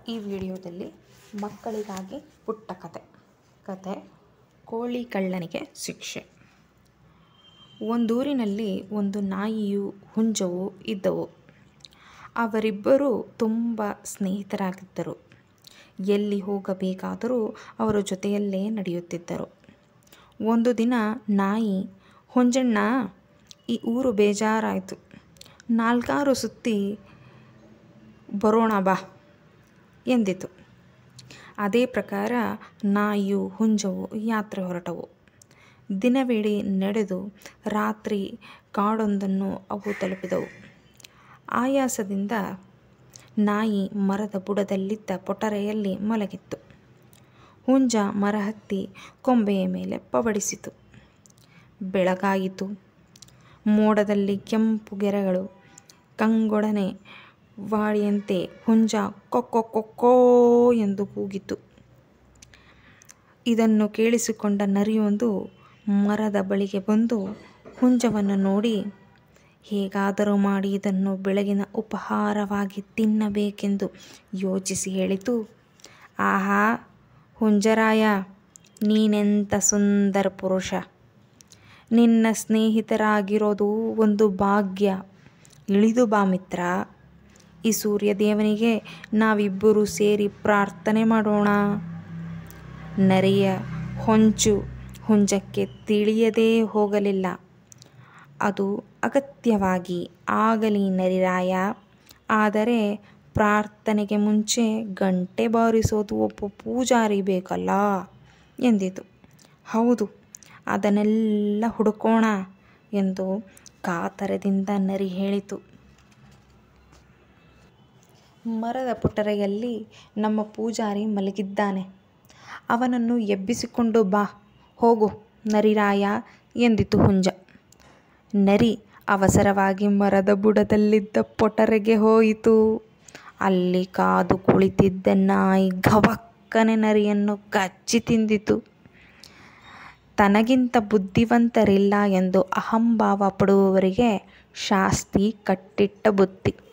ಈ ವಿಡಿಯೋದಲ್ಲಿ ಮಕ್ಕಳಿಗಾಗಿ ಪುಟ್ಟ ಕತೆ ಕತೆ ಕೋಳಿ ಕಳ್ಳನಿಗೆ ಶಿಕ್ಷೆ ಒಂದೂರಿನಲ್ಲಿ ಒಂದು ನಾಯಿಯು ಹುಂಜವು ಇದ್ದವು ಅವರಿಬ್ಬರೂ ತುಂಬ ಸ್ನೇಹಿತರಾಗಿದ್ದರು ಎಲ್ಲಿ ಹೋಗಬೇಕಾದರೂ ಅವರ ಜೊತೆಯಲ್ಲೇ ನಡೆಯುತ್ತಿದ್ದರು ಒಂದು ದಿನ ನಾಯಿ ಹುಂಜಣ್ಣ ಈ ಊರು ಬೇಜಾರಾಯಿತು ನಾಲ್ಕಾರು ಸುತ್ತಿ ಬರೋಣ ಬಾ ಎಂದಿತು ಅದೇ ಪ್ರಕಾರ ನಾಯಿಯು ಹುಂಜವು ಯಾತ್ರೆ ಹೊರಟವು ದಿನವಿಡೀ ನಡೆದು ರಾತ್ರಿ ಕಾಡೊಂದನ್ನು ಅವು ತಲುಪಿದವು ಆಯಾಸದಿಂದ ನಾಯಿ ಮರದ ಬುಡದಲ್ಲಿದ್ದ ಪೊಟರೆಯಲ್ಲಿ ಮಲಗಿತ್ತು ಹುಂಜ ಮರ ಹತ್ತಿ ಕೊಂಬೆಯ ಮೇಲೆ ಪವಡಿಸಿತು ಬೆಳಗಾಯಿತು ಮೋಡದಲ್ಲಿ ಕೆಂಪು ಗೆರೆಗಳು ಕಂಗೊಡನೆ ವಾಳಿಯಂತೆ ಹುಂಜ ಕೊಕ್ಕೊ ಕೊಕ್ಕೋ ಎಂದು ಕೂಗಿತು ಇದನ್ನು ಕೇಳಿಸಿಕೊಂಡ ನರಿಯೊಂದು ಮರದ ಬಳಿಗೆ ಬಂದು ಹುಂಜವನ್ನು ನೋಡಿ ಹೇಗಾದರೂ ಮಾಡಿ ಇದನ್ನು ಬೆಳಗಿನ ಉಪಹಾರವಾಗಿ ತಿನ್ನಬೇಕೆಂದು ಯೋಚಿಸಿ ಹೇಳಿತು ಆಹಾ ಹುಂಜರಾಯ ನೀನೆಂಥ ಸುಂದರ ಪುರುಷ ನಿನ್ನ ಸ್ನೇಹಿತರಾಗಿರೋದು ಒಂದು ಭಾಗ್ಯ ಇಳಿದು ಬಾ ಮಿತ್ರ ಈ ಸೂರ್ಯದೇವನಿಗೆ ನಾವಿಬ್ಬರೂ ಸೇರಿ ಪ್ರಾರ್ಥನೆ ಮಾಡೋಣ ನರಿಯ ಹೊಂಚು ಹುಂಜಕ್ಕೆ ತಿಳಿಯದೇ ಹೋಗಲಿಲ್ಲ ಅದು ಅಗತ್ಯವಾಗಿ ಆಗಲಿ ನರಿರಾಯ ಆದರೆ ಪ್ರಾರ್ಥನೆಗೆ ಮುಂಚೆ ಗಂಟೆ ಬಾರಿಸೋದು ಒಬ್ಬ ಪೂಜಾರಿ ಬೇಕಲ್ಲ ಎಂದಿತು ಹೌದು ಅದನ್ನೆಲ್ಲ ಹುಡುಕೋಣ ಎಂದು ಕಾತರದಿಂದ ನರಿ ಹೇಳಿತು ಮರದ ಪುಟರೆಯಲ್ಲಿ ನಮ್ಮ ಪೂಜಾರಿ ಮಲಗಿದ್ದಾನೆ ಅವನನ್ನು ಎಬ್ಬಿಸಿಕೊಂಡು ಬಾ ಹೋಗು ನರಿರಾಯ ಎಂದಿತು ಹುಂಜ ನರಿ ಅವಸರವಾಗಿ ಮರದ ಬುಡದಲ್ಲಿದ್ದ ಪೊಟರೆಗೆ ಹೋಯಿತು ಅಲ್ಲಿ ಕಾದು ಕುಳಿತಿದ್ದ ನಾಯಿ ಘವಕ್ಕನೆ ನರಿಯನ್ನು ಕಚ್ಚಿ ತಿಂದಿತು ತನಗಿಂತ ಬುದ್ಧಿವಂತರಿಲ್ಲ ಎಂದು ಅಹಂಭಾವ ಪಡುವವರಿಗೆ ಶಾಸ್ತಿ ಕಟ್ಟಿಟ್ಟ ಬುತ್ತಿ